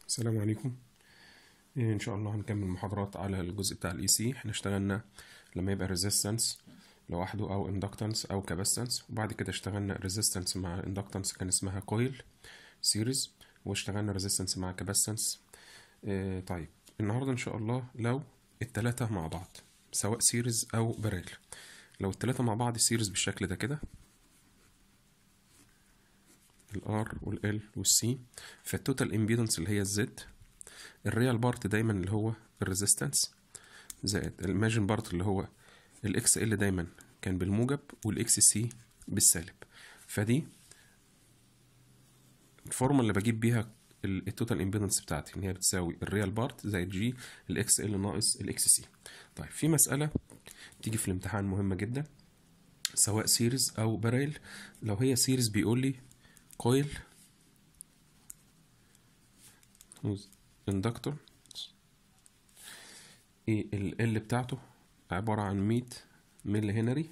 السلام عليكم إيه، ان شاء الله هنكمل محاضرات على الجزء بتاع الاي سي احنا اشتغلنا لما يبقى ريزيستنس لوحده او اندكتنس او كاباستنس وبعد كده اشتغلنا ريزيستنس مع اندكتنس كان اسمها كويل سيريز واشتغلنا ريزيستنس مع كاباستنس اه طيب النهارده ان شاء الله لو التلاتة مع بعض سواء سيريز او باريل لو التلاتة مع بعض السيريز بالشكل ده كده الار والال والسي فالتوتال امبيدنس اللي هي الزد الريال بارت دايما اللي هو الريزيستنس زائد الماجن بارت اللي هو الاكس ال دايما كان بالموجب والاكس سي بالسالب فدي الفورمولا اللي بجيب بيها التوتال امبيدنس بتاعتي ان هي بتساوي الريال بارت زائد جي الاكس ال ناقص الاكس سي طيب في مساله تيجي في الامتحان مهمه جدا سواء سيريز او باريل لو هي سيريز بيقول لي كويل اندكتور ايه ال ال بتاعته عبارة عن 100 ملي هنري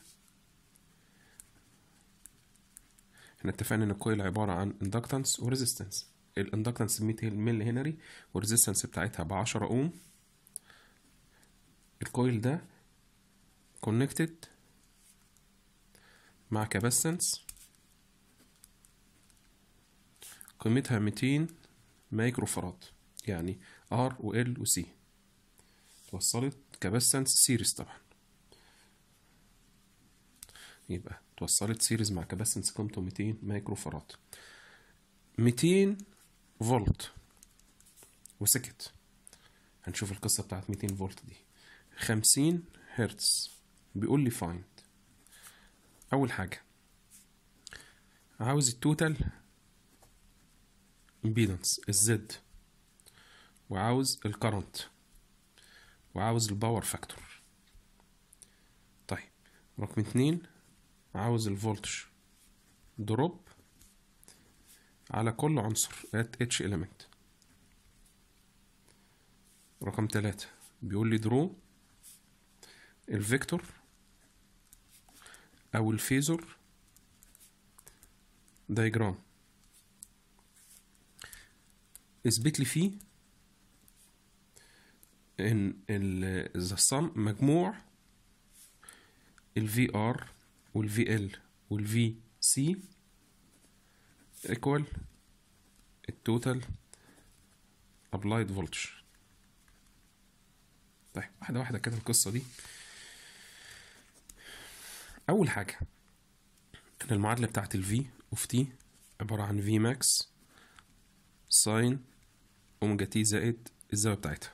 احنا اتفقنا ان الكويل عبارة عن اندكتنس وريزيستنس الاندكتنس 100 ملي هنري والريزيستنس بتاعتها ب 10 اوم الكويل ده كونكتد مع كاباسنس قيمتها 200 مايكرو فراد يعني R و L و C توصلت كاباسنس سيريز طبعا يبقى توصلت سيريز مع كاباسنس قيمته 200 مايكرو فراد 200 فولت وسكت هنشوف القصة بتاعت 200 فولت دي 50 هرتز بيقول لي فايند أول حاجة عاوز التوتال امبيدنس الزد وعاوز الكرنت وعاوز الباور فاكتور طيب رقم اتنين عاوز الفولتج دروب على كل عنصر at each element رقم تلاتة بيقول لي درو الفيكتور أو الفيزور دايجرام اثبت لي فيه ان الصم مجموع ال VR وال VL وال VC equal التوتال applied voltage طيب واحدة واحدة كده القصة دي أول حاجة أن المعادلة بتاعت ال V of T عبارة عن V max ساين اوميجا تي زائد الزاوية بتاعتها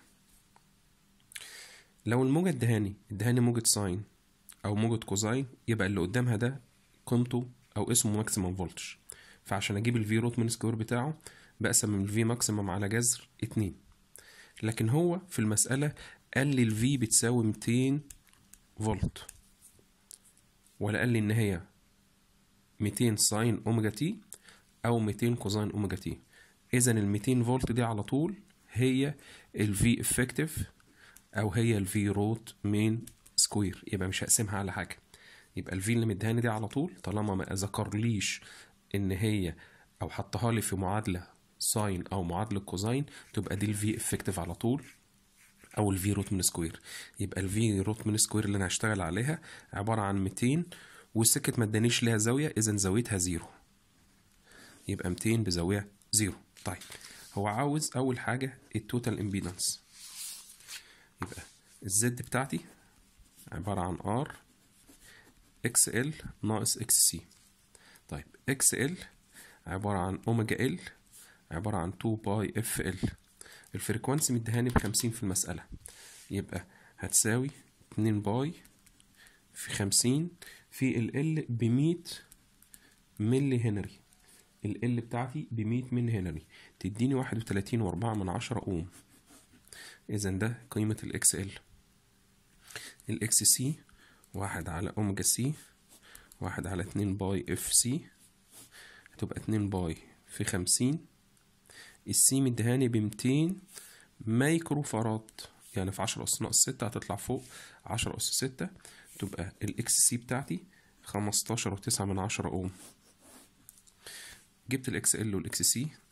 لو الموجة ادهاني ادهاني موجة ساين او موجة كوزاين يبقى اللي قدامها ده قيمته او اسمه ماكسيمم فولتج فعشان اجيب الفي روت من سكوير بتاعه بقسم الفي ماكسيمم على جذر اتنين لكن هو في المسألة قال لي الفي بتساوي 200 فولت ولا قال لي ان هي 200 ساين اوميجا تي او 200 كوزاين اوميجا تي اذا ال 200 فولت دي على طول هي ال V effective او هي ال V روت من سكوير يبقى مش هقسمها على حاجه يبقى ال V اللي مديهاني دي على طول طالما ما ذكرليش ان هي او حطها لي في معادله ساين او معادله كوزاين تبقى دي ال V effective على طول او ال V روت من سكوير يبقى ال V روت من سكوير اللي انا هشتغل عليها عباره عن 200 والسكت ما ادانيش ليها زاويه اذا زاويتها زيرو يبقى 200 بزاويه زيرو طيب هو عاوز اول حاجه التوتال امبيدنس يبقى الزد بتاعتي عباره عن ار اكس ال ناقص اكس سي طيب اكس ال عباره عن اوميجا ال عباره عن 2 باي اف ال الفريكوانسي مديهاني بخمسين في المساله يبقى هتساوي 2 باي في خمسين في ال ال بمية ملي هنري ال ال بتاعتي ب 100 ملي هنري تديني واحد وتلاتين وأربعة من عشرة أوم إذا ده قيمة الإكس ال الإكس سي واحد على أوميجا سي واحد على اتنين باي اف سي هتبقى اتنين باي في خمسين السي مدهاني بمتين مايكرو فراد يعني في عشرة أس ناقص ستة هتطلع فوق عشرة أس ستة تبقى الإكس سي بتاعتي خمستاشر وتسعة من عشرة أوم جبت الاكس ال والاكس سي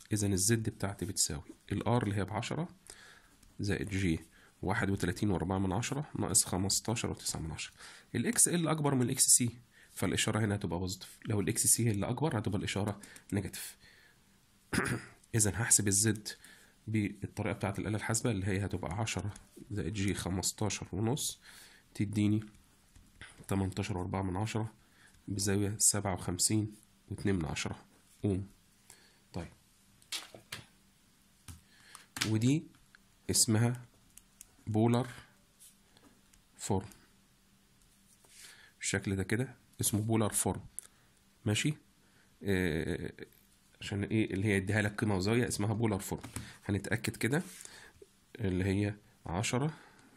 اذا الزد بتاعتي بتساوي الار اللي هي بعشرة زائد جي واحد وتلاتين وأربعة من عشرة ناقص خمستاشر وتسعة من عشرة الإكس ال أكبر من الإكس سي فالإشارة هنا هتبقى بوزيتيف لو الإكس سي هي اللي أكبر هتبقى الإشارة نيجاتيف إذا هحسب الزد بالطريقة بتاعة الآلة الحاسبة اللي هي هتبقى عشرة زائد جي خمستاشر ونص تديني تمنتاشر وأربعة من عشرة بزاوية سبعة وخمسين واتنين من عشرة أوم طيب ودي اسمها بولر فورم الشكل ده كده اسمه بولر فورم ماشي آه عشان ايه اللي هي اديها لك قيمه وزاويه اسمها بولر فورم هنتاكد كده اللي هي عشرة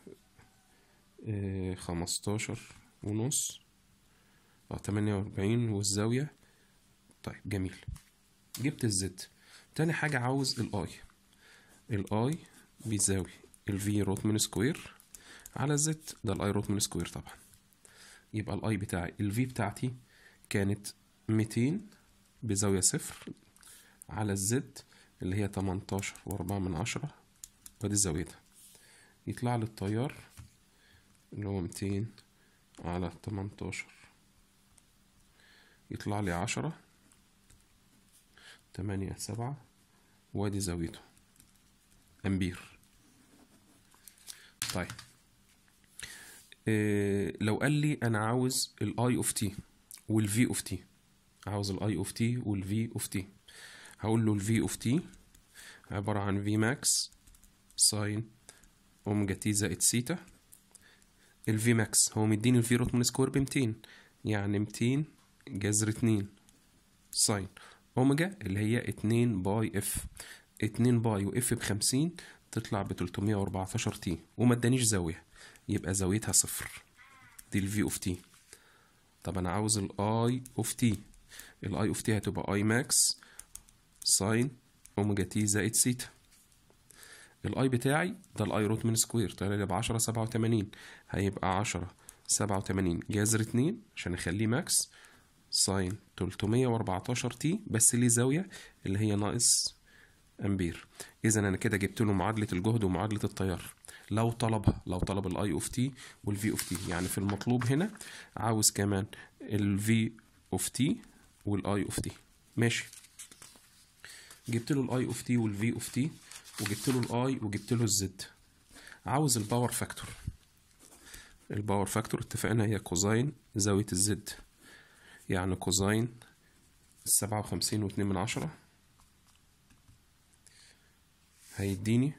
آه خمستاشر ونص اه تمانية وأربعين والزاوية طيب جميل جبت الزد تاني حاجة عاوز الاي الاي بيساوي الفي روت من سكوير على الزد ده الاي روت من سكوير طبعا يبقى الاي بتاعي الفي بتاعتي كانت ميتين بزاوية صفر على الزد اللي هي تمنتاشر وأربعة من عشرة ودي زاويتها يطلع لي التيار اللي هو ميتين على تمنتاشر يطلع لي عشرة تمانية سبعة وادي زاويته أمبير طيب إيه لو قال لي أنا عاوز الأي أوف تي والفي أوف تي عاوز الأي أوف تي والفي أوف تي هقول له الفي أوف تي عبارة عن في ماكس ساين أوميجا تي زائد سيتا الفي ماكس هو مديني الفي روت من سكوير بمتين يعني ميتين جذر اتنين ساين اوميجا اللي هي اتنين باي اف اتنين باي واف بخمسين تطلع بتلتمية واربعتاشر تي وما ادانيش زاوية يبقى زاويتها صفر دي الفي اوف تي طب انا عاوز الاي اوف تي الاي اوف تي هتبقى اي ماكس ساين اوميجا تي زائد سيتا الاي بتاعي ده الاي روت من سكوير طلع لي بعشرة سبعة وتمانين هيبقى عشرة سبعة وتمانين جذر اتنين عشان اخليه ماكس ساين تلتمية واربعتاشر تي بس ليه زاوية اللي هي ناقص امبير اذا انا كده جبت له معادلة الجهد ومعادلة التيار لو طلبها لو طلب الاي اوف تي والفي اوف تي يعني في المطلوب هنا عاوز كمان الفي اوف تي والاي اوف تي ماشي جبت له الاي اوف تي والفي اوف تي وجبت له الاي وجبت له الزد عاوز الباور فاكتور الباور فاكتور اتفقنا هي كوزاين زاوية الزد يعني كوزاين سبعة وخمسين واتنين من عشرة هيديني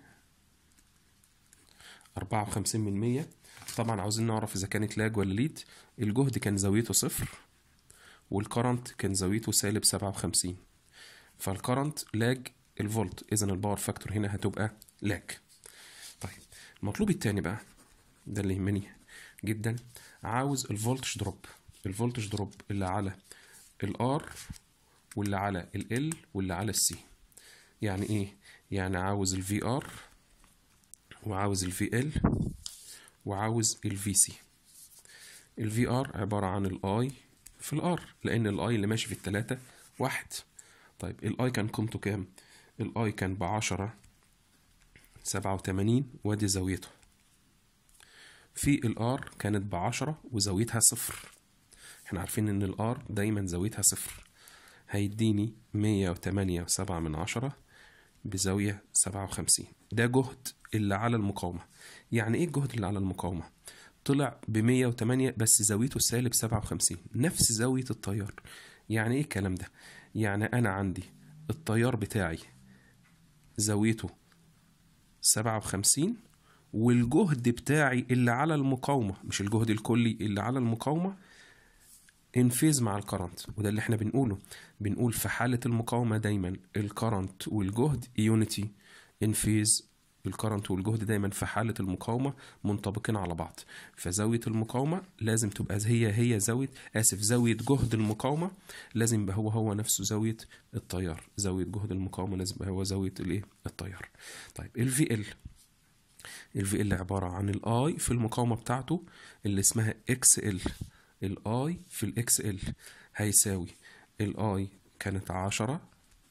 أربعة وخمسين من مية طبعا عاوزين نعرف إذا كانت لاج ولا ليد الجهد كان زاويته صفر والكرنت كان زاويته سالب سبعة وخمسين فالكرنت لاج الفولت إذا الباور فاكتور هنا هتبقى لاج طيب المطلوب التاني بقى ده اللي يهمني جدا عاوز الفولتج دروب الفولتج دروب اللي على الار واللي على ال واللي على السي يعني ايه يعني عاوز الفي ار وعاوز الفي ال وعاوز الفي سي الفي ار عبارة عن الاي في الار لان الاي اللي ماشي في التلاتة واحد طيب الاي كان قيمته كام الاي كان بعشرة سبعة وتمانين وادي زاويته في الار كانت بعشرة وزاويتها صفر احنا عارفين ان الار دايما زاويتها صفر هيديني مية وتمانية وسبعة من عشرة بزاوية سبعة وخمسين ده جهد اللي على المقاومة يعني ايه الجهد اللي على المقاومة طلع بمية وتمانية بس زاويته سالب سبعة وخمسين نفس زاوية التيار يعني ايه الكلام ده يعني انا عندي التيار بتاعي زاويته سبعة وخمسين والجهد بتاعي اللي على المقاومة مش الجهد الكلي اللي على المقاومة انفيز مع الكرنت وده اللي احنا بنقوله بنقول في حالة المقاومة دايما الكرنت والجهد يونيتي انفيز الكرنت والجهد دايما في حالة المقاومة منطبقين على بعض فزاوية المقاومة لازم تبقى هي هي زاوية آسف زاوية جهد المقاومة لازم يبقى هو هو نفسه زاوية التيار زاوية جهد المقاومة لازم يبقى هو زاوية الايه التيار طيب ال في ال ال في ال عبارة عن الاي في المقاومة بتاعته اللي اسمها اكس ال الاي في الاكس ال هيساوي الاي كانت عشرة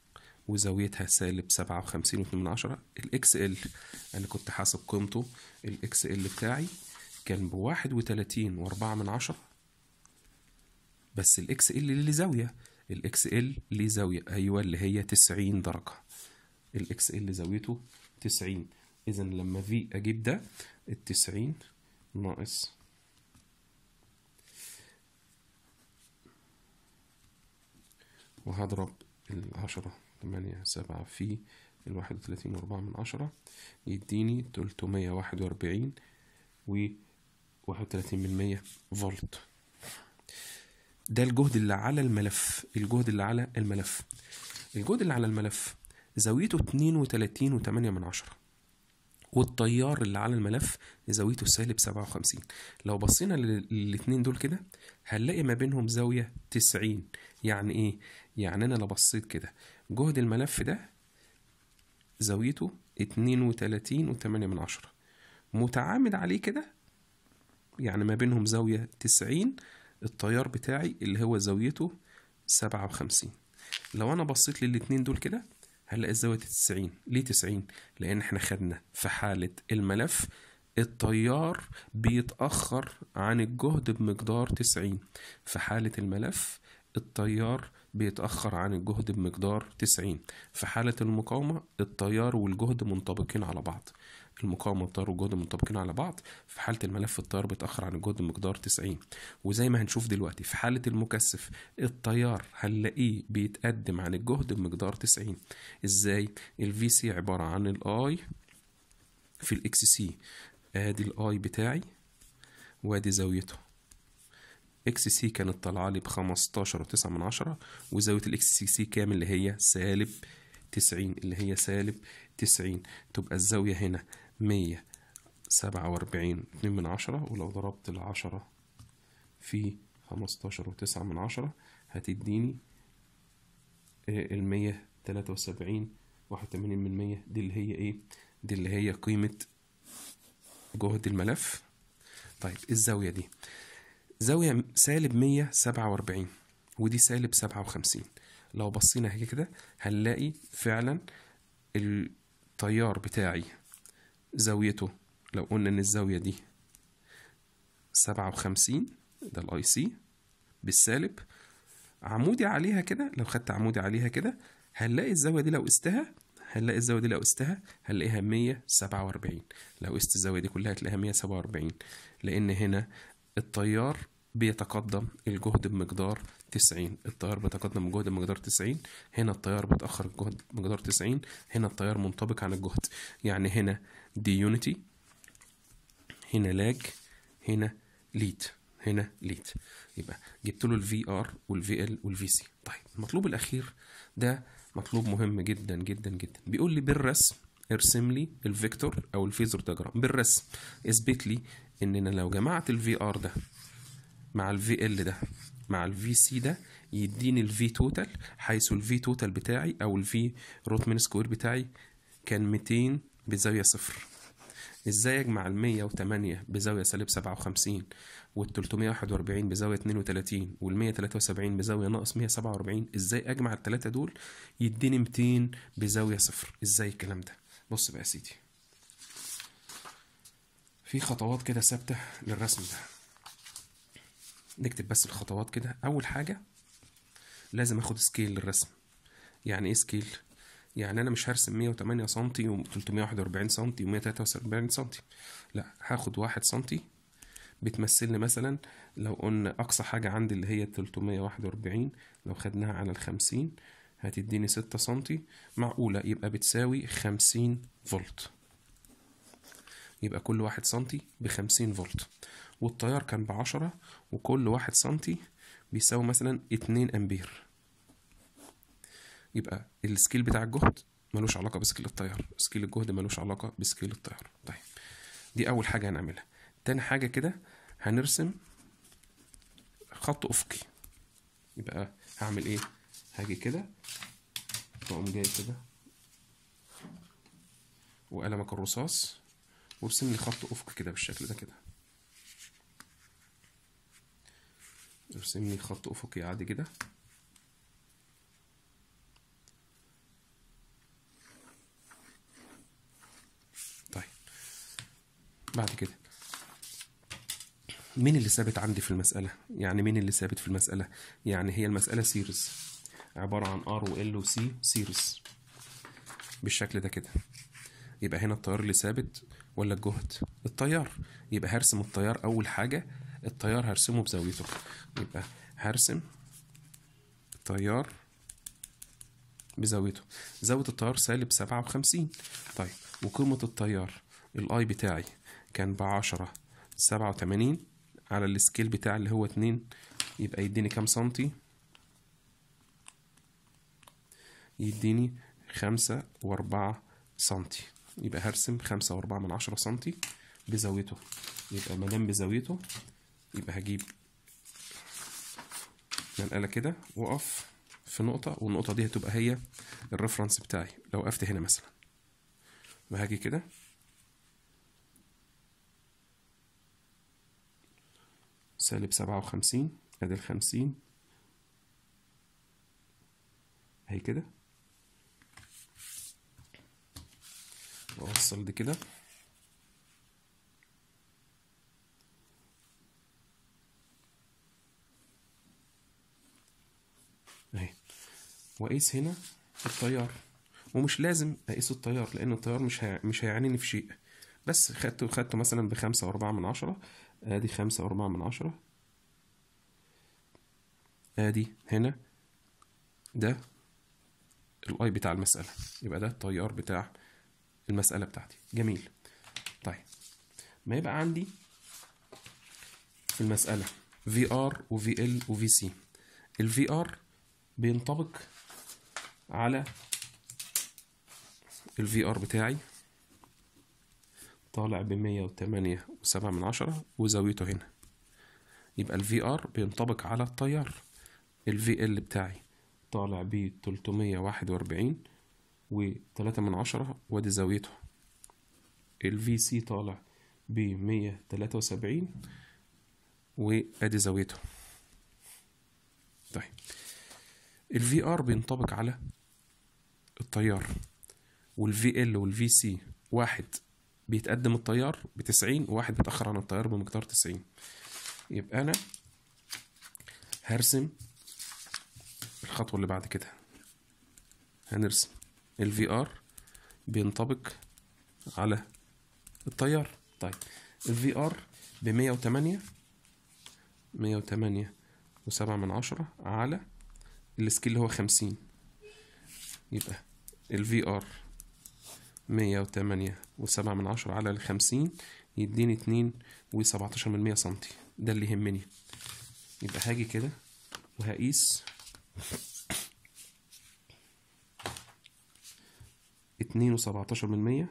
وزاويتها سالب سبعة وخمسين واتنين من عشرة الاكس ال انا كنت حاسب قيمته الاكس ال بتاعي كان بواحد وتلاتين واربعة من عشرة بس الاكس ال ليه زاوية الاكس ال ليه زاوية ايوه اللي هي تسعين درجة الاكس ال زاويته تسعين اذا لما في اجيب ده التسعين ناقص وهضرب العشرة تمانية سبعة في الواحد وتلاتين وأربعة من عشرة يديني تلتمية واحد وأربعين و واحد وتلاتين من مية فولت ده الجهد اللي على الملف الجهد اللي على الملف الجهد اللي على الملف زاويته اتنين وتلاتين وتمانية من عشرة والتيار اللي على الملف زاويته سالب سبعة وخمسين لو بصينا للاتنين دول كده هنلاقي ما بينهم زاوية تسعين يعني ايه؟ يعني انا لو بصيت كده جهد الملف ده زاويته اتنين وتلاتين وتمانية من عشرة متعامد عليه كده يعني ما بينهم زاوية تسعين التيار بتاعي اللي هو زاويته سبعة وخمسين لو انا بصيت للاتنين دول كده هنلاقي الزاوية تسعين ليه تسعين؟ لأن احنا خدنا في حالة الملف التيار بيتأخر عن الجهد بمقدار تسعين في حالة الملف التيار بيتأخر عن الجهد بمقدار تسعين في حالة المقاومة التيار والجهد منطبقين على بعض المقاومة والتيار والجهد منطبقين على بعض في حالة الملف التيار بيتأخر عن الجهد بمقدار 90 وزي ما هنشوف دلوقتي في حالة المكثف التيار هنلاقيه بيتقدم عن الجهد بمقدار 90 ازاي الفي سي عبارة عن الاي في الاكس سي ادي الاي بتاعي وادي زاويته اكس سي كانت طالعه لي ب 15 و9 من عشرة وزاويه الاكس سي سي كام اللي هي سالب 90 اللي هي سالب 90 تبقى الزاويه هنا 147 2 من عشرة ولو ضربت العشرة في 15 و9 من عشرة هتديني ال 173 81 من 100 دي اللي هي ايه دي اللي هي قيمة جهد الملف طيب الزاوية دي زاوية سالب 147 ودي سالب 57 لو بصينا هيك كده هنلاقي فعلا التيار بتاعي زاويته لو قلنا ان الزاوية دي 57 ده الاي سي بالسالب عمودي عليها كده لو خدت عمودي عليها كده هنلاقي الزاوية دي لو قستها هنلاقي الزاوية دي لو قستها هنلاقيها 147 لو قست الزاوية دي كلها هتلاقيها 147 لأن هنا التيار بيتقدم الجهد بمقدار 90 التيار بيتقدم الجهد بمقدار 90 هنا التيار بيتأخر الجهد بمقدار 90 هنا التيار منطبق عن الجهد يعني هنا دي يونيتي هنا لاج هنا ليد هنا ليد يبقى جبت له الفي ار والفي ال والفي سي طيب المطلوب الاخير ده مطلوب مهم جدا جدا جدا بيقول لي بالرسم ارسم لي الفيكتور او الفيزور دياجرام بالرسم اثبت لي ان انا لو جمعت الفي ار ده مع الفي ال ده مع الفي سي ده يديني الفي توتال حيث الفي توتال بتاعي او الفي روت مين سكوير بتاعي كان 200 بزاويه صفر ازاي اجمع ال 108 بزاويه سالب 57 وال 341 بزاويه 32 وال 173 بزاويه ناقص 147 ازاي اجمع الثلاثه دول يديني 200 بزاويه صفر ازاي الكلام ده بص بقى يا سيدي في خطوات كده ثابته للرسم ده نكتب بس الخطوات كده اول حاجه لازم اخد سكيل للرسم يعني ايه سكيل يعني انا مش هرسم 108 سم و341 سم و173 سم لا هاخد واحد سم بتمثلني مثلا لو قلنا اقصى حاجه عندي اللي هي 341 لو خدناها على الخمسين هتديني ستة سنتي معقولة يبقى بتساوي خمسين فولت يبقى كل واحد سنتي بخمسين فولت والتيار كان بعشرة وكل واحد سنتي بيساوي مثلا اتنين أمبير يبقى السكيل بتاع الجهد ملوش علاقة بسكيل التيار سكيل الجهد ملوش علاقة بسكيل التيار طيب دي أول حاجة هنعملها تاني حاجة كده هنرسم خط أفقي يبقى هعمل إيه هاجي كده واقوم جاي كده وقلمك الرصاص وارسم لي خط افقي كده بالشكل ده كده ارسم لي خط افقي عادي كده بعد كده مين اللي ثابت عندي في المسألة؟ يعني مين اللي ثابت في المسألة؟ يعني هي المسألة سيريز عبارة عن R و L و C سيريز بالشكل ده كده يبقى هنا التيار اللي ثابت ولا الجهد؟ التيار يبقى هرسم التيار أول حاجة التيار هرسمه بزاويته يبقى هرسم تيار بزاويته زاوية التيار سالب سبعة وخمسين طيب وقيمة التيار الاي بتاعي كان بعشرة سبعة وتمانين على السكيل بتاعي اللي هو اتنين يبقى يديني كام سنتي يديني خمسة وأربعة سنتي يبقى هرسم خمسة وأربعة من عشرة سنتي بزاويته يبقى مادام بزاويته يبقى هجيب منقلة كده وأقف في نقطة والنقطة دي هتبقى هي الريفرنس بتاعي لو وقفت هنا مثلا وهاجي كده سالب سبعة وخمسين ادي الخمسين اهي كده واوصل دي كده اهي واقيس هنا التيار ومش لازم اقيس التيار لان التيار مش هي... مش هيعنيني في شيء بس خدته خدته مثلا بخمسة وأربعة من عشرة ادي خمسة وأربعة من عشرة ادي هنا ده الاي بتاع المسألة يبقى ده التيار بتاع المسألة بتاعتي جميل طيب ما يبقى عندي في المسألة VR و VL و VC ال VR بينطبق على ال VR بتاعي طالع بمية وتمانية وسبعة من عشرة وزاويته هنا يبقى ال VR بينطبق على التيار ال VL بتاعي طالع ب 341 وتلاتة من عشرة وادي زاويته ال VC طالع ب 173 وادي زاويته طيب ال VR بينطبق على التيار وال VL وال VC واحد بيتقدم التيار بتسعين وواحد بيتأخر عن التيار بمقدار تسعين يبقى أنا هرسم الخطوة اللي بعد كده هنرسم ال VR بينطبق على التيار طيب ال VR بمية وتمانية مية وتمانية وسبعة من عشرة على السكيل اللي هو خمسين يبقى ال VR مية وتمانية وسبعة من عشرة على الخمسين يديني اتنين وسبعتاشر من مية سنتي ده اللي يهمني يبقى هاجي كده وهقيس اتنين وسبعتاشر من مية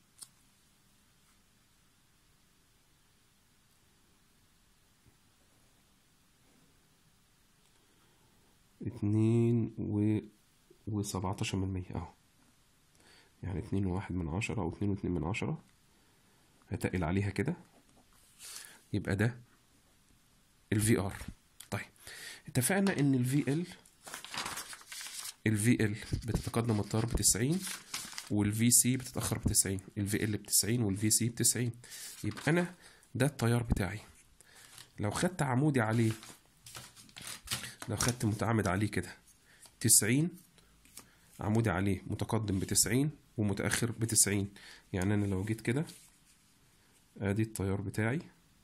اتنين و وسبعتاشر من مية اهو يعني اتنين وواحد من عشرة أو اتنين واتنين من عشرة هتقل عليها كده يبقى ده ال VR طيب اتفقنا ان ال VL ال VL بتتقدم التيار بتسعين وال VC بتتأخر بتسعين ال VL بتسعين وال VC بتسعين يبقى أنا ده التيار بتاعي لو خدت عمودي عليه لو خدت متعامد عليه كده تسعين عمودي عليه متقدم بتسعين ومتأخر بتسعين يعني أنا لو جيت كده أدي التيار بتاعي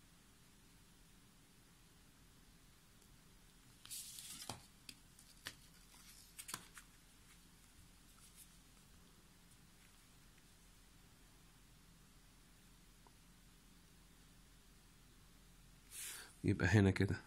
يبقى هنا كده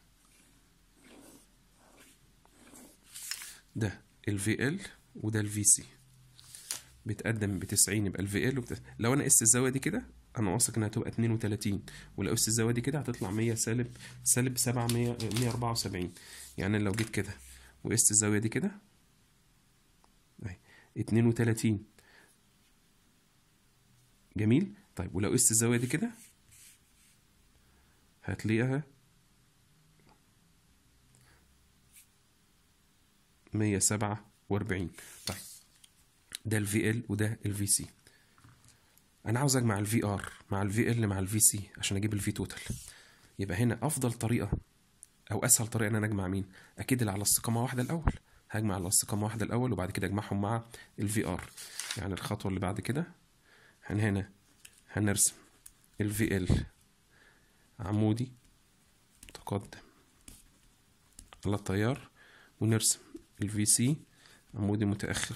ده ال VL وده ال VC بيتقدم ب 90 يبقى ال VL وبت... لو انا قست الزاويه دي كده انا واثق انها هتبقى 32 ولو قست الزاويه دي كده هتطلع 100 سالب سالب 700 174 يعني لو جيت كده وقست الزاويه دي كده اهي 32 جميل طيب ولو قست الزاويه دي كده هتلاقيها مية سبعة وأربعين طيب ده ال VL وده ال VC انا عاوز اجمع الفي ار مع الفي ال مع الفي سي عشان اجيب الفي توتال يبقى هنا افضل طريقه او اسهل طريقه ان انا اجمع مين اكيد اللي على استقامه واحده الاول هجمع على استقامه واحده الاول وبعد كده اجمعهم مع الفي ار يعني الخطوه اللي بعد كده هن هنا هنرسم الفي ال عمودي متقدم على التيار ونرسم الفي سي عمودي متاخر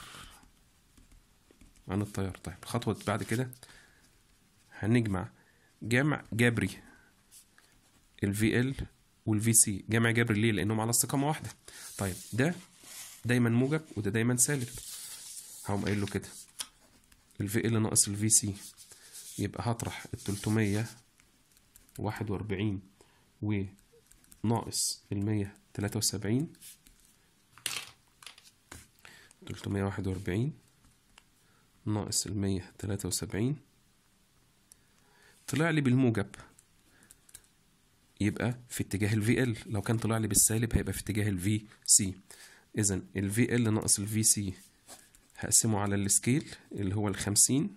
عن التيار طيب الخطوه اللي بعد كده هنجمع جمع جبري الفي ال والفي سي جمع جبري ليه لانهم على استقامه واحده طيب ده دايما موجب وده دايما سالب هقوم قايل له كده الفي ال ناقص الفي سي يبقى هطرح ال 341 وناقص ال 173 341 ناقص ال 173 طلع لي بالموجب يبقى في اتجاه ال VL لو كان طلع لي بالسالب هيبقى في اتجاه ال VC إذا ال VL ناقص ال VC هقسمه على السكيل اللي هو الخمسين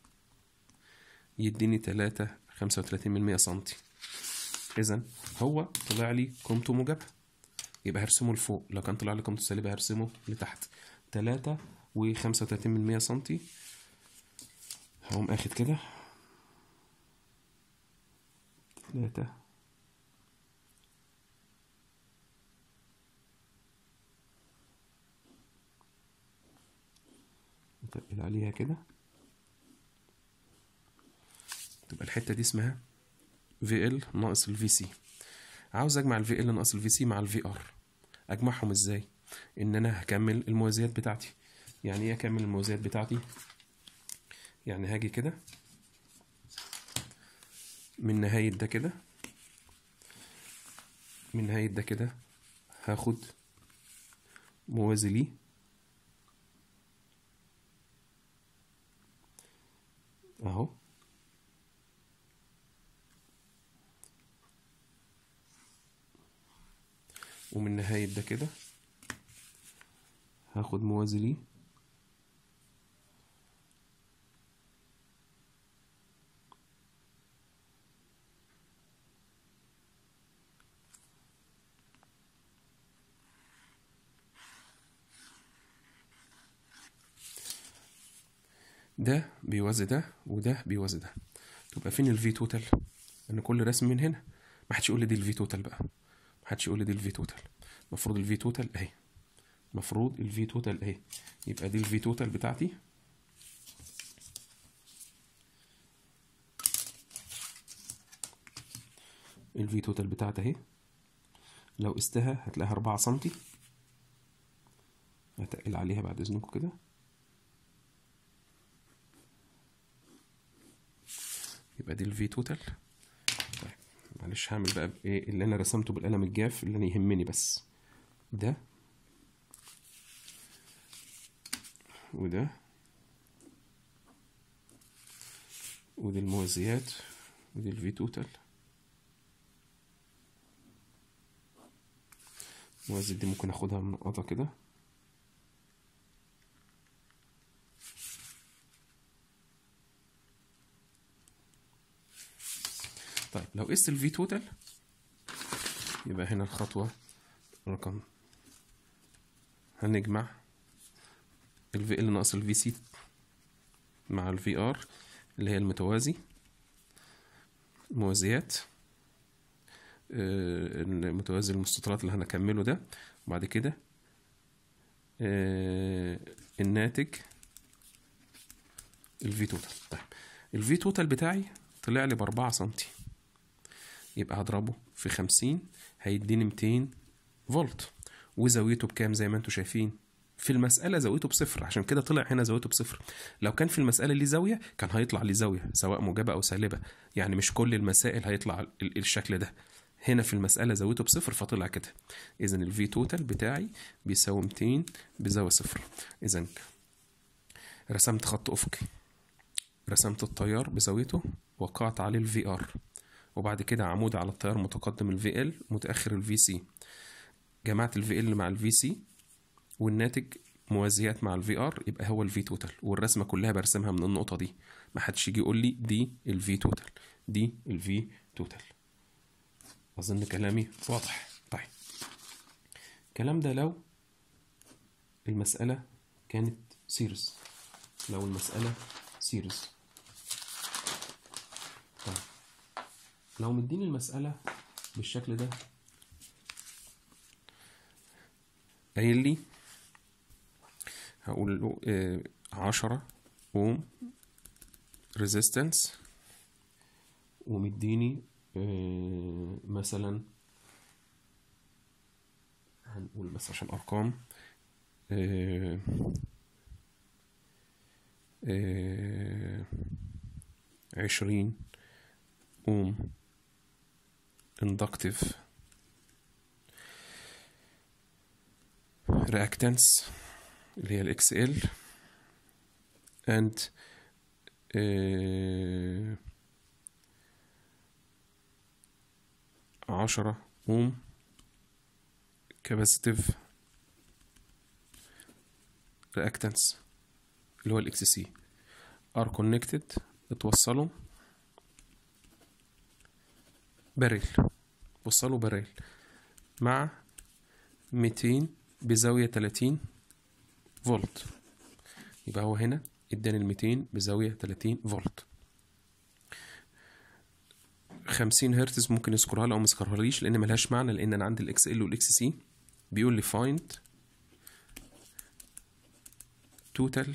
يديني تلاتة خمسة وتلاتين من مية سنتي إذا هو طلع لي قيمته موجبة يبقى هرسمه لفوق لو كان طلع لي قيمته سالبة هرسمه لتحت تلاتة وخمسة وتلاتين من مية سنتي هقوم اخد كده تلاتة نتقل عليها كده تبقى الحتة دي اسمها VL ناقص ال VC عاوز اجمع ال VL ناقص ال VC مع ال VR اجمعهم ازاي ان انا هكمل الموازيات بتاعتي يعني ايه اكمل الموازيات بتاعتي يعني هاجي كده من نهاية ده كده من نهاية ده كده هاخد موازي ليه اهو ومن نهاية ده كده هاخد موازي ليه ده بيوازي ده وده بيوازي ده تبقى فين الفي توتال انا كل رسم من هنا ما حدش يقول لي دي الفي توتال بقى ما حدش يقول لي دي الفي توتال المفروض الفي توتال اهي المفروض الفي توتال اهي يبقى دي الفي توتال بتاعتي الفي توتال بتاعتي اهي لو قستها هتلاقيها أربعة سنتي هتقل عليها بعد اذنكم كده يبقى دي الفي توتال طيب معلش هعمل بقى ايه اللي انا رسمته بالقلم الجاف اللي انا يهمني بس ده وده ودي الموازيات ودي الفي توتال الموازي دي ممكن اخدها منقطة كده طيب لو قست الفي توتال يبقى هنا الخطوة رقم هنجمع الفي ال ناقص الفي سي مع الفي ار اللي هي المتوازي موازيات آه، المتوازي المستطيلات اللي هنكمله ده وبعد كده آه، الناتج الفي توتال طيب الفي توتال بتاعي طلع لي بأربعة سنتي يبقى هضربه في خمسين هيديني ميتين فولت وزاويته بكام زي ما انتم شايفين في المسألة زاويته بصفر عشان كده طلع هنا زاويته بصفر لو كان في المسألة ليه زاوية كان هيطلع ليه زاوية سواء موجبة أو سالبة يعني مش كل المسائل هيطلع ال- الشكل ده هنا في المسألة زاويته بصفر فطلع كده إذا الفي توتال بتاعي بيساوي 200 بزاوية صفر إذا رسمت خط أفقي رسمت التيار بزاويته وقعت عليه الفي ار وبعد كده عمود على التيار متقدم الفي ال متأخر الفي سي جمعت الفي ال مع الفي سي والناتج موازيات مع الفي ار يبقى هو الفي توتال والرسمه كلها برسمها من النقطه دي ما حدش يجي يقول لي دي الفي توتال دي الفي توتال اظن كلامي واضح طيب الكلام ده لو المسألة كانت سيريز لو المسألة سيريز طيب لو مديني المسألة بالشكل ده قايل لي هقول له آه، عشرة اوم ريزيستنس ومديني آه، مثلا هنقول بس عشان ارقام آه، آه، عشرين اوم inductive reactance اللي هي الاكس ال and آه، عشرة اوم capacitive reactance اللي هو الاكس سي are connected اتوصلوا باريل وصلوا باريل مع 200 بزاوية 30 فولت يبقى هو هنا اداني ال 200 بزاوية 30 فولت 50 هرتز ممكن يذكرها لي او ما يذكرها ليش لان ملهاش معنى لان انا عندي الاكس ال والاكس سي بيقول لي find total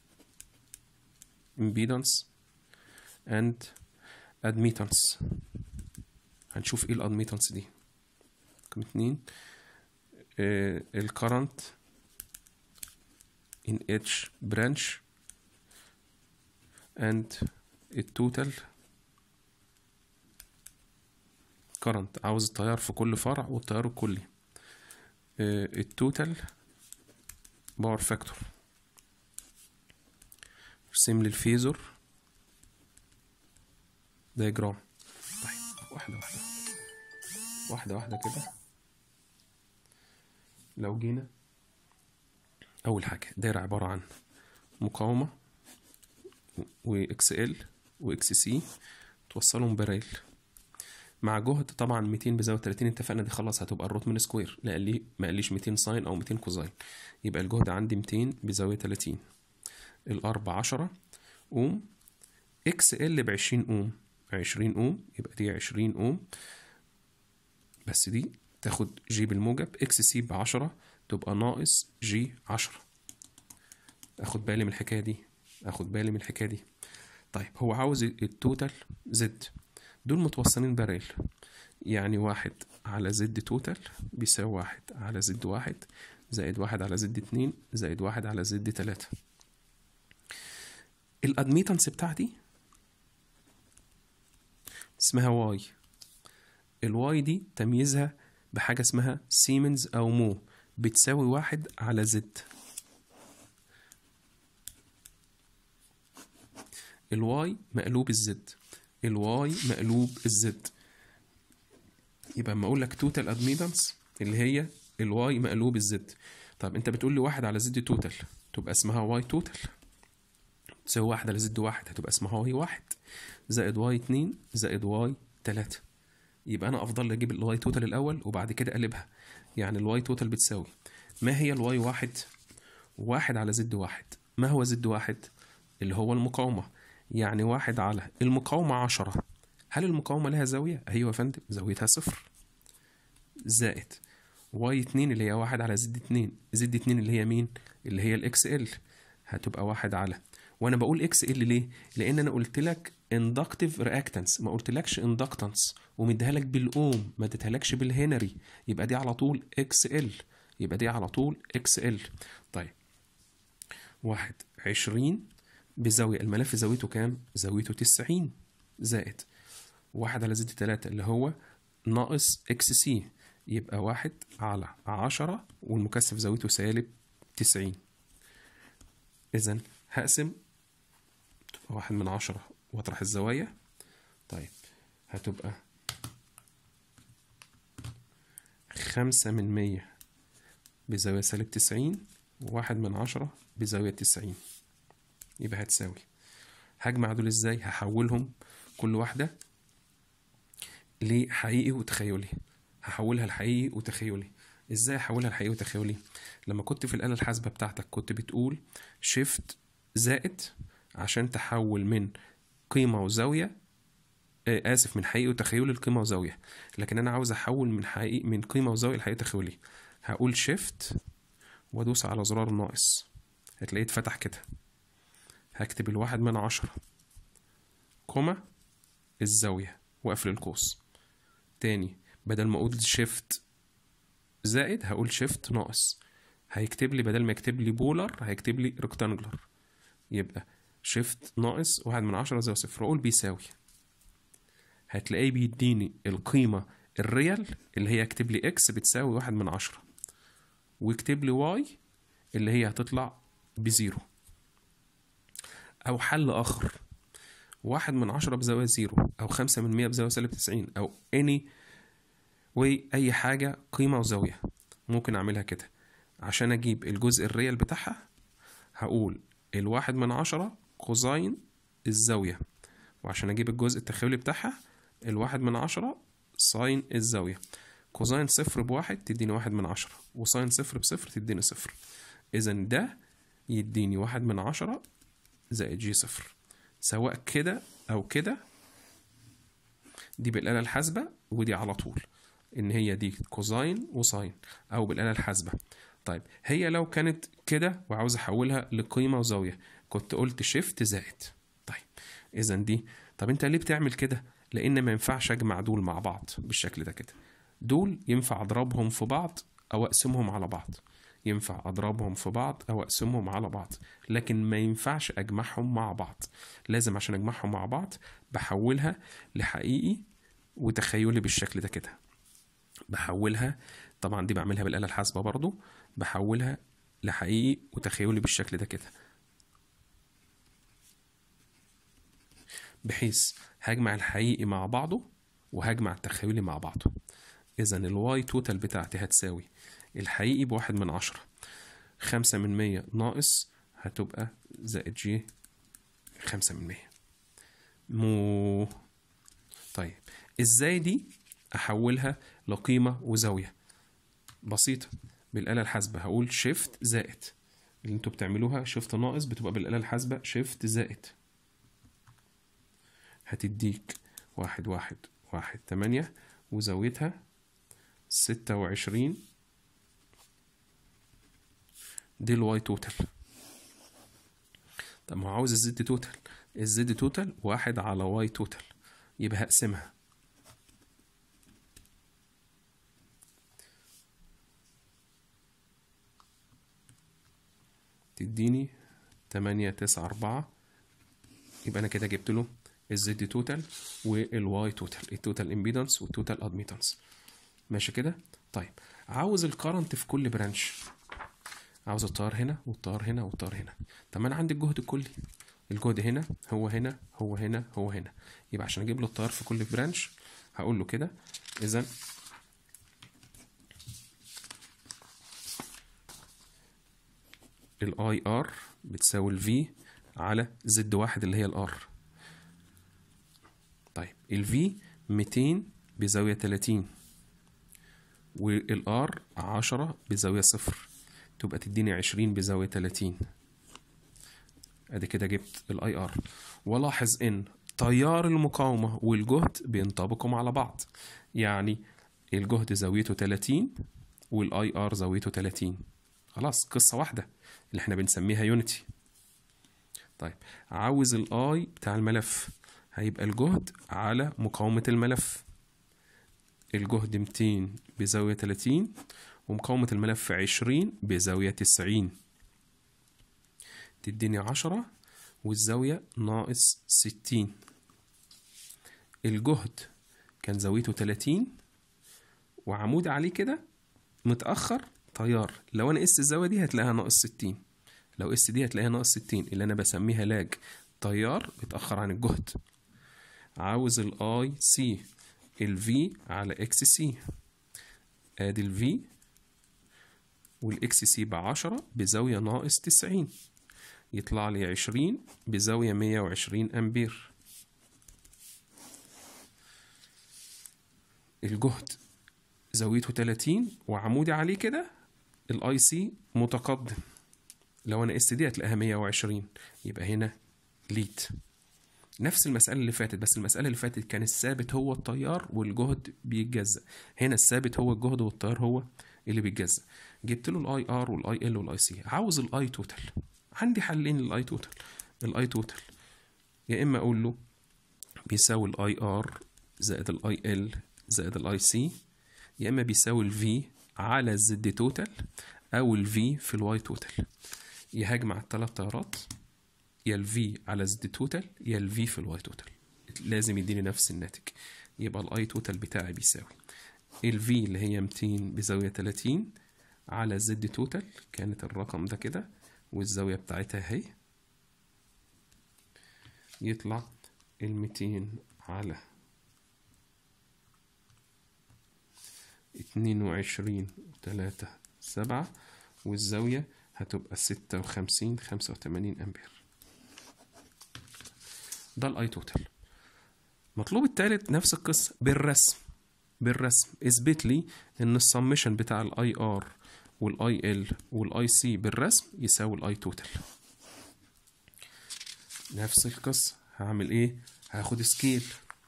impedance and admittance هنشوف ايه الادميتنس دي رقم اتنين الكرنت in each branch and التوتال current عاوز التيار في كل فرع والتيار الكلي آه، التوتال باور فاكتور ارسم لي الفيزور دايجرام طيب واحدة واحدة واحدة واحدة كده لو جينا أول حاجة دايرة عبارة عن مقاومة وإكس إل وإكس سي توصلهم بريل مع جهد طبعا 200 بزاوية 30 اتفقنا دي خلاص هتبقى الروت من سكوير لا قال لي ما قاليش 200 ساين أو 200 كوزاين يبقى الجهد عندي 200 بزاوية 30 الأربع 10 أوم إكس إل ب 20 أوم 20 أوم يبقى دي 20 أوم بس دي تاخد جي بالموجب إكس سي ب 10 تبقى ناقص جي 10 اخد بالي من الحكايه دي اخد بالي من الحكايه دي طيب هو عاوز التوتال زد دول متوصلين باريل يعني واحد على زد توتال بيساوي واحد على زد واحد زائد واحد على زد اتنين زائد واحد على زد تلاتة الادميتنس بتاعتي اسمها واي الواي دي تمييزها بحاجة اسمها سيمنز أو مو بتساوي واحد على زد الواي مقلوب الزد الواي مقلوب الزد يبقى اما اقول لك توتال ادميتنس اللي هي الواي مقلوب الزد طب انت بتقول لي واحد على زد توتال تبقى اسمها واي توتال تساوي واحد على زد واحد هتبقى اسمها واي واحد زائد واي اتنين زائد واي تلاتة يبقى انا افضل اجيب الواي توتال الاول وبعد كده اقلبها يعني الواي توتال بتساوي ما هي الواي واحد واحد على زد واحد ما هو زد واحد اللي هو المقاومة يعني واحد على المقاومة عشرة هل المقاومة لها زاوية؟ أيوة يا فندم زاويتها صفر زائد واي اتنين اللي هي واحد على زد اتنين زد اتنين اللي هي مين؟ اللي هي الاكس ال هتبقى واحد على وانا بقول اكس ال ليه؟ لان انا قلت لك inductive reactance ما قلتلكش inductance ومديها لك بالاوم ما اديتهالكش بالهنري يبقى دي على طول اكس ال يبقى دي على طول اكس ال طيب واحد عشرين بزاوية الملف زاويته كام؟ زاويته تسعين زائد واحد على زد تلاتة اللي هو ناقص اكس سي يبقى واحد على عشرة والمكثف زاويته سالب تسعين إذا هقسم تبقى واحد من عشرة واطرح الزوايا طيب هتبقى خمسة من مية بزاوية سالب تسعين وواحد من عشرة بزاوية تسعين يبقى هتساوي هجمع دول ازاي هحولهم كل واحدة لحقيقي وتخيلي هحولها لحقيقي وتخيلي ازاي احولها لحقيقي وتخيلي لما كنت في الآلة الحاسبة بتاعتك كنت بتقول شيفت زائد عشان تحول من قيمة وزاوية آه، آسف من حقيقي وتخيلي لقيمة وزاوية لكن أنا عاوز أحول من حقيقي من قيمة وزاوية لحقيقي وتخيلي هقول شيفت وأدوس على زرار ناقص هتلاقيه اتفتح كده هكتب الواحد من عشرة كوما الزاوية وأقفل القوس تاني بدل ما أقول شيفت زائد هقول شيفت ناقص هيكتب لي بدل ما يكتب لي بولر هيكتب لي ريكتانجلر يبقى شيفت ناقص واحد من عشرة زائد صفر أقول بيساوي هتلاقيه بيديني القيمة الريال اللي هي يكتب لي اكس بتساوي واحد من عشرة ويكتب لي واي اللي هي هتطلع بزيرو أو حل آخر واحد من عشرة بزاوية زيرو أو خمسة من مية بزاوية سالب تسعين أو any وأي حاجة قيمة وزاوية ممكن أعملها كده عشان أجيب الجزء الريال بتاعها هقول الواحد من عشرة كوزاين الزاوية وعشان أجيب الجزء التخيلي بتاعها الواحد من عشرة ساين الزاوية كوزاين صفر بواحد تديني واحد من عشرة وساين صفر بصفر تديني صفر إذا ده يديني واحد من عشرة زائد جي صفر سواء كده أو كده دي بالآلة الحاسبة ودي على طول إن هي دي كوزاين وساين أو بالآلة الحاسبة طيب هي لو كانت كده وعاوز أحولها لقيمة وزاوية كنت قلت شيفت زائد طيب إذا دي طب أنت ليه بتعمل كده؟ لأن ما ينفعش أجمع دول مع بعض بالشكل ده كده دول ينفع أضربهم في بعض أو أقسمهم على بعض ينفع أضربهم في بعض أو أقسمهم على بعض لكن ما ينفعش أجمعهم مع بعض لازم عشان أجمعهم مع بعض بحولها لحقيقي وتخيلي بالشكل ده كده بحولها طبعا دي بعملها بالآلة الحاسبة برضو بحولها لحقيقي وتخيلي بالشكل ده كده بحيث هجمع الحقيقي مع بعضه وهجمع التخيلي مع بعضه إذا الواي توتال بتاعتي هتساوي الحقيقي بواحد من عشرة خمسة من مية ناقص هتبقى زائد جي خمسة من مية مو طيب ازاي دي احولها لقيمة وزاوية بسيطة بالآلة الحاسبة هقول شيفت زائد اللي انتوا بتعملوها شيفت ناقص بتبقى بالآلة الحاسبة شيفت زائد هتديك واحد واحد واحد تمانية وزاويتها ستة وعشرين دي الواي توتال طب ما هو عاوز الزد توتال الزد توتال واحد على واي توتال يبقى هقسمها تديني تمانية تسعة أربعة يبقى أنا كده جبت له الزد توتال والواي توتال التوتال امبيدنس والتوتال ادميتنس ماشي كده طيب عاوز الكرنت في كل برانش عاوز التيار هنا والتيار هنا والتيار هنا طب ما انا عندي الجهد الكلي الجهد هنا هو هنا هو هنا هو هنا يبقى عشان اجيب له التيار في كل برانش هقول له كده اذا الاي ار بتساوي الفي على زد واحد اللي هي الار طيب الفي 200 بزاوية 30 والار 10 بزاوية صفر تبقى تديني 20 بزاوية 30 ادي كده جبت الاي ار ولاحظ ان تيار المقاومة والجهد بينطبقوا على بعض يعني الجهد زاويته 30 والاي ار زاويته 30 خلاص قصة واحدة اللي احنا بنسميها يونيتي طيب عاوز الاي بتاع الملف هيبقى الجهد على مقاومة الملف الجهد 200 بزاوية 30 ومقاومة الملف 20 بزاوية 90 تديني 10 والزاوية ناقص 60 الجهد كان زاويته 30 وعمود عليه كده متأخر تيار لو أنا قست الزاوية دي هتلاقيها ناقص 60 لو قست دي هتلاقيها ناقص 60 اللي أنا بسميها لاج تيار بيتأخر عن الجهد عاوز الاي سي الفي على اكس سي ادي الفي والاكس سي بعشرة بزاوية ناقص تسعين يطلع لي عشرين بزاوية مية وعشرين أمبير الجهد زاويته 30 وعمودي عليه كده الاي سي متقدم لو انا اس دي هتلاقيها 120 يبقى هنا ليد نفس المسألة اللي فاتت بس المسألة اللي فاتت كان الثابت هو التيار والجهد بيتجزأ هنا الثابت هو الجهد والتيار هو اللي بيتجزأ جبت له الاي ار والاي ال والاي سي عاوز الاي توتال عندي حلين للاي توتال الاي توتال يا اما اقول له بيساوي الاي ار زائد الاي ال زائد الاي سي يا اما بيساوي الفي على الزد توتال او الفي في الواي توتال يا هجمع الثلاث تيارات يا الفي على زد توتال يا الفي في الواي توتال لازم يديني نفس الناتج يبقى الاي توتال بتاعي بيساوي الفي اللي هي 200 بزاوية 30 على زد توتال كانت الرقم ده كده والزاوية بتاعتها اهي يطلع ال 200 على اتنين وعشرين وتلاتة سبعة والزاوية هتبقى ستة وخمسين خمسة وتمانين أمبير ده الأي توتال المطلوب التالت نفس القصة بالرسم بالرسم اثبت لي ان السمشن بتاع الاي ار والاي ال والاي سي بالرسم يساوي الاي توتال نفس القصة هعمل ايه هاخد سكيل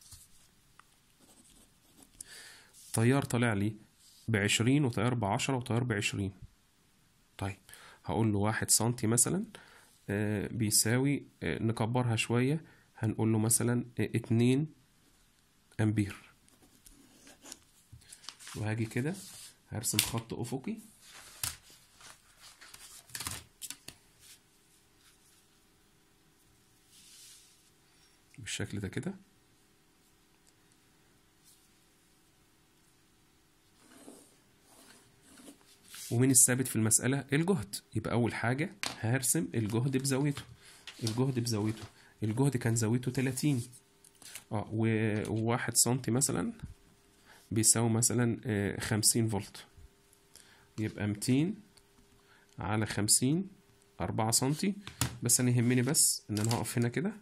تيار طالع لي بعشرين وتيار بعشرة وتيار بعشرين طيب هقول له واحد سنتي مثلا آه بيساوي آه نكبرها شوية هنقول له مثلا آه اتنين أمبير وهاجي كده هرسم خط أفقي بالشكل ده كده ومين الثابت في المسألة الجهد يبقى أول حاجة هرسم الجهد بزاويته الجهد بزاويته الجهد كان زاويته 30 اه وواحد سنتي مثلا بيساوي مثلا آه، خمسين فولت يبقى ميتين على خمسين أربعة سنتي بس أنا يهمني بس إن أنا هقف هنا كده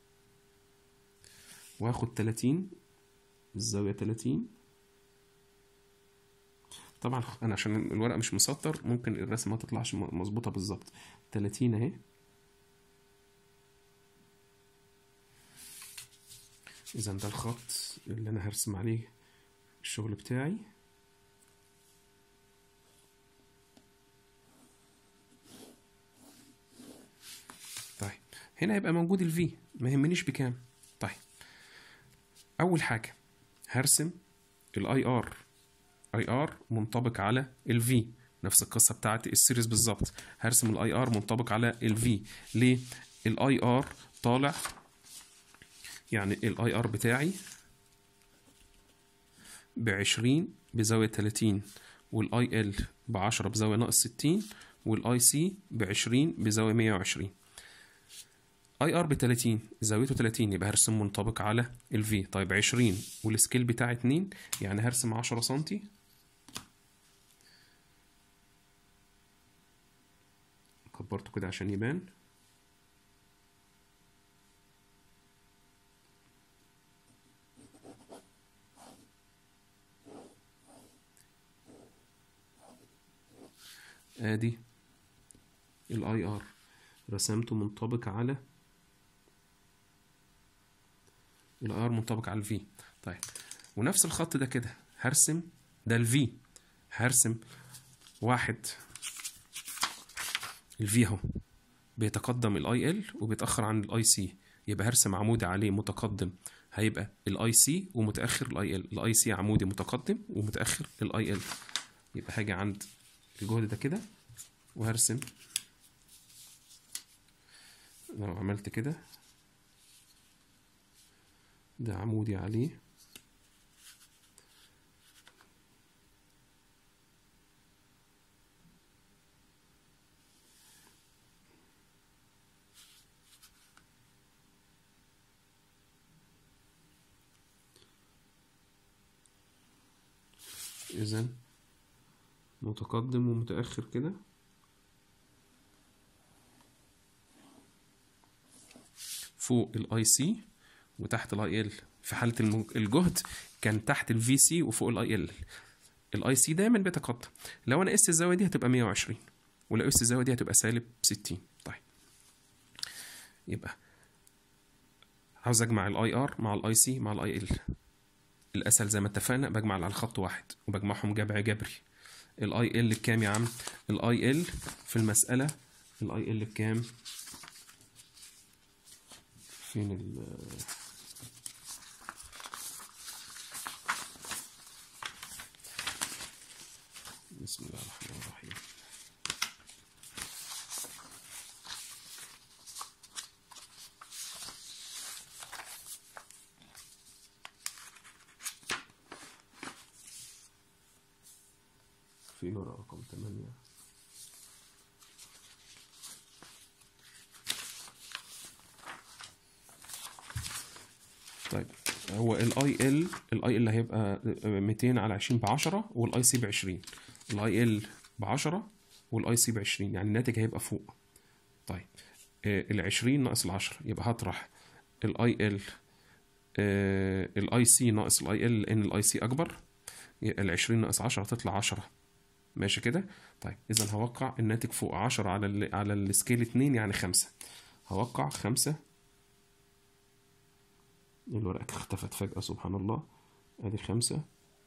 وهاخد تلاتين الزاوية تلاتين طبعا انا عشان الورق مش مسطر ممكن الرسمه ما تطلعش م- مظبوطه بالظبط 30 اهي اذا ده الخط اللي انا هرسم عليه الشغل بتاعي طيب هنا هيبقى موجود الفي ما يهمنيش بكام طيب اول حاجه هرسم الاي ار اي ار منطبق على الفي نفس القصه بتاعت السيريز بالظبط هرسم الاي ار منطبق على الفي ليه الاي ار طالع يعني الاي ار بتاعي بعشرين بزاوية تلاتين والاي ال بعشرة بزاوية ناقص ستين والاي سي بعشرين بزاوية مية وعشرين اي ار بتلاتين زاويته تلاتين يبقى هرسم منطبق على الفي طيب عشرين والسكيل بتاعي اتنين يعني هرسم عشرة سنتي كبرته كده عشان يبان ادي الاي ار رسمته منطبق على الاي ار منطبق على الفي طيب ونفس الخط ده كده هرسم ده الفي هرسم واحد الفي اهو بيتقدم الاي ال وبيتاخر عن الاي سي يبقى هرسم عمودي عليه متقدم هيبقى الاي سي ومتاخر الاي ال الاي سي عمودي متقدم ومتاخر الاي ال يبقى هاجي عند الجهد ده كده وهرسم لو عملت كده ده عمودي عليه إذا متقدم ومتأخر كده فوق الاي سي وتحت الاي ال في حاله المج- الجهد كان تحت الفي سي وفوق الاي ال الاي سي دايما بيتقدم لو انا قست الزاويه دي هتبقى 120 ولو قست الزاويه دي هتبقى سالب 60 طيب يبقى عاوز اجمع الاي ار مع الاي سي مع الاي ال الاسهل زي ما اتفقنا بجمع على خط واحد وبجمعهم جمع جبري الاي ال بكام يا عم الاي ال في المساله الاي ال بكام فين ال بسم الله الرحمن الرحيم في ورقة رقم 8 طيب هو الاي ال الاي ال هيبقى 200 على 20 ب 10 والاي سي ب 20 الاي ال ب 10 والاي سي ب 20 يعني الناتج هيبقى فوق طيب ال 20 ناقص ال 10 يبقى هطرح الاي ال الاي سي ناقص الاي ال لان الاي سي اكبر ال 20 ناقص 10 هتطلع 10 ماشي كده طيب اذا هوقع الناتج فوق 10 على ال على السكيل 2 يعني 5 هوقع 5 الورقة اختفت فجأة سبحان الله ادي خمسة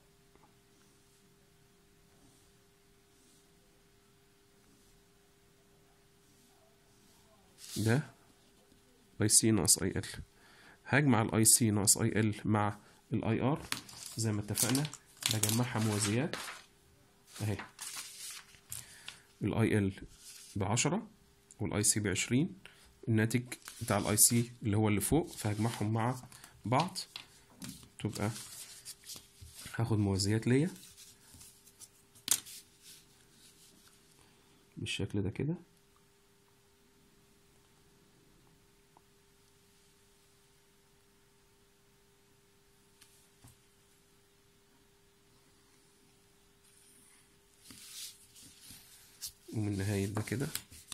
ده اي سي ناقص اي ال هجمع الاي سي ناقص اي ال مع الاي ار زي ما اتفقنا بجمعها موازيات اهي الاي ال بعشرة والاي سي بعشرين الناتج بتاع الاي سي اللي هو اللي فوق فهجمعهم مع بعض تبقى هاخد موازيات ليا بالشكل ده كده ومن نهاية ده كده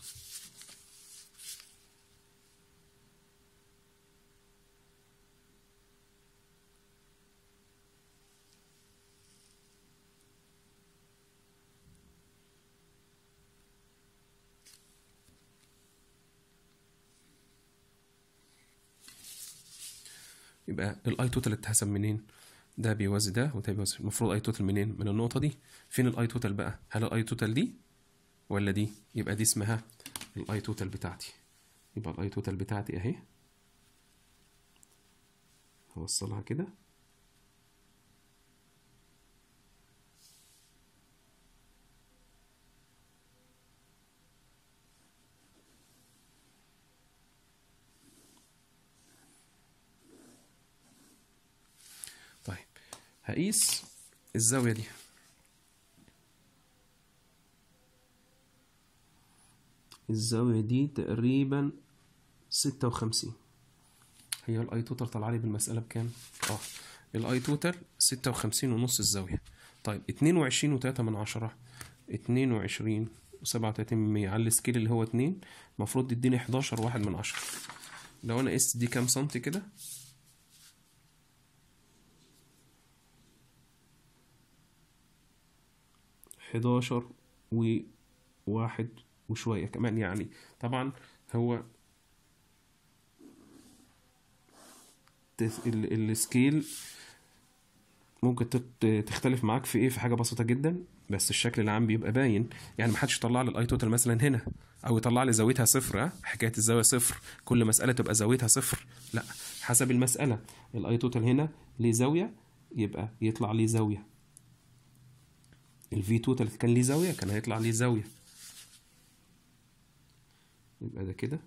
يبقى الاي توتال اتحسب منين ده بيوازي ده وده بيوازي المفروض اي توتال منين من النقطه دي فين الاي توتال بقى هل الاي توتال دي ولا دي يبقى دي اسمها الاي توتال بتاعتي يبقى الاي توتال بتاعتي اهي هوصلها كده طيب هقيس الزاوية دي الزاوية دي تقريبا ستة وخمسين هي الاي توتال طالعة لي بالمسألة بكام؟ اه الاي توتال ستة وخمسين ونص الزاوية طيب اتنين وعشرين وتلاتة من عشرة اتنين وعشرين وسبعة وتلاتين من مية على السكيل اللي هو اتنين المفروض يديني حداشر واحد من عشرة لو انا قست دي كام سنتي كده حداشر وواحد وشوية كمان يعني طبعا هو تس- ال- السكيل ممكن تت- تختلف معاك في ايه في حاجه بسيطه جدا بس الشكل العام بيبقى باين يعني محدش يطلع لي الاي توتال مثلا هنا او يطلع لي زاويتها صفر ها حكايه الزاويه صفر كل مساله تبقى زاويتها صفر لا حسب المساله الاي توتال هنا ليه زاويه يبقى يطلع ليه زاويه الفي توتال كان ليه زاويه كان هيطلع ليه زاويه يبقى ده كده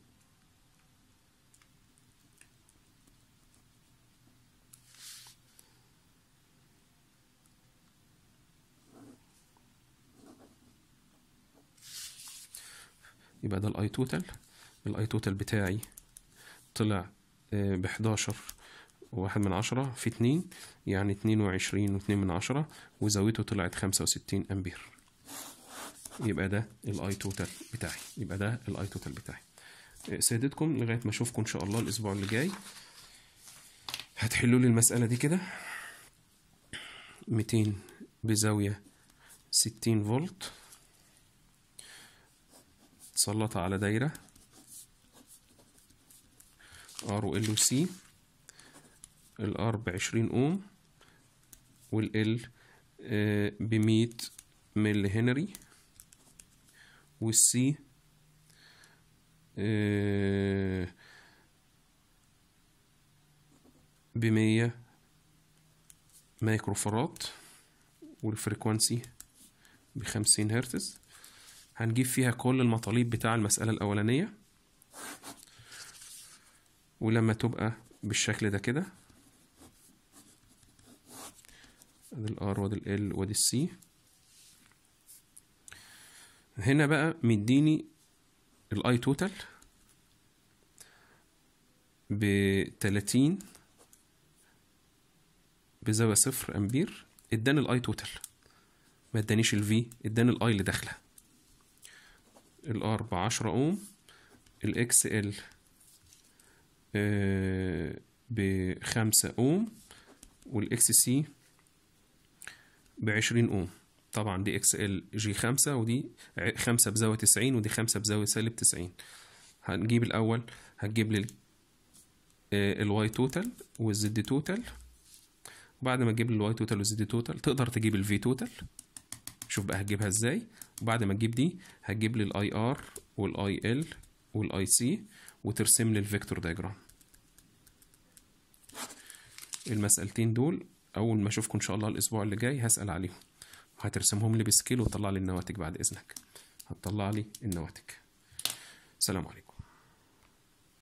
يبقى ده الاي توتال الاي توتال بتاعي طلع ب 11 واحد من عشرة في اتنين يعني اتنين وعشرين واتنين من عشرة وزاويته طلعت خمسة وستين أمبير يبقى ده الاي توتال بتاعي يبقى ده الاي توتال بتاعي سيادتكم لغاية ما أشوفكم إن شاء الله الأسبوع اللي جاي هتحلوا لي المسألة دي كده ميتين بزاوية ستين فولت تسلطها على دايرة ار و ال و سي الار بعشرين اوم والال بمية ملي هنري والسي بمية مايكرو فراد والفريكوانسي بخمسين هرتز هنجيب فيها كل المطالب بتاع المسألة الأولانية ولما تبقى بالشكل ده كده ادي الار وادي ال وادي السي هنا بقى مديني الاي توتال بتلاتين بزاوية صفر امبير اداني الاي توتال ما ادانيش الفي اداني الاي اللي داخله الار بعشرة اوم الاكس ال بخمسة اوم والاكس سي بعشرين اوم طبعا دي اكس ال جي خمسة ودي خمسة بزاوية تسعين ودي خمسة بزاوية سالب تسعين هنجيب الأول هتجيب لي الواي توتال والزد توتال وبعد ما تجيب لي الواي توتال والزد توتال تقدر تجيب الفي توتال شوف بقى هتجيبها ازاي وبعد ما تجيب دي هتجيب لي الاي ار والاي ال والاي سي وترسم لي الفيكتور دايجرام المسألتين دول أول ما أشوفكم إن شاء الله الأسبوع اللي جاي هسأل عليهم هترسمهم لي بسكيل وتطلع لي النواتج بعد إذنك هتطلع لي النواتج سلام عليكم